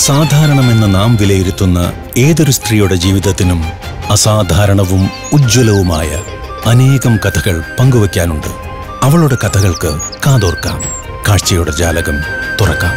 സാധാരണമെന്ന് നാം വിലയിരുത്തുന്ന ഏതൊരു സ്ത്രീയുടെ ജീവിതത്തിനും അസാധാരണവും ഉജ്ജ്വലവുമായ അനേകം കഥകൾ പങ്കുവയ്ക്കാനുണ്ട് അവളുടെ കഥകൾക്ക് കാതോർക്കാം കാഴ്ചയുടെ ജാലകം തുറക്കാം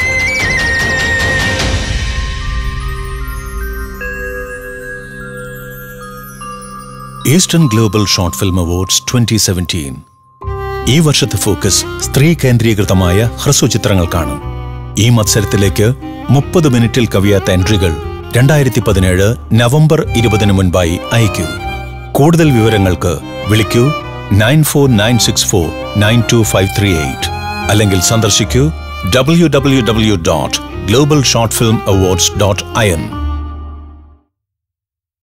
eastern global short film awards twenty seventeen ഈ വർഷത്തെ ഫോക്കസ് സ്ത്രീ കേന്ദ്രീകൃതമായ ഹ്രസ്വചിത്രങ്ങൾക്കാണ് ഈ മത്സരത്തിലേക്ക് മുപ്പത് മിനിറ്റിൽ കവിയാത്ത എൻട്രികൾ രണ്ടായിരത്തി പതിനേഴ് നവംബർ ഇരുപതിന് മുൻപായി അയക്കൂ കൂടുതൽ വിവരങ്ങൾക്ക് വിളിക്കൂ nine four nine six four nine two five three eight അല്ലെങ്കിൽ സന്ദർശിക്കൂ W W W dot global short film awards dot I N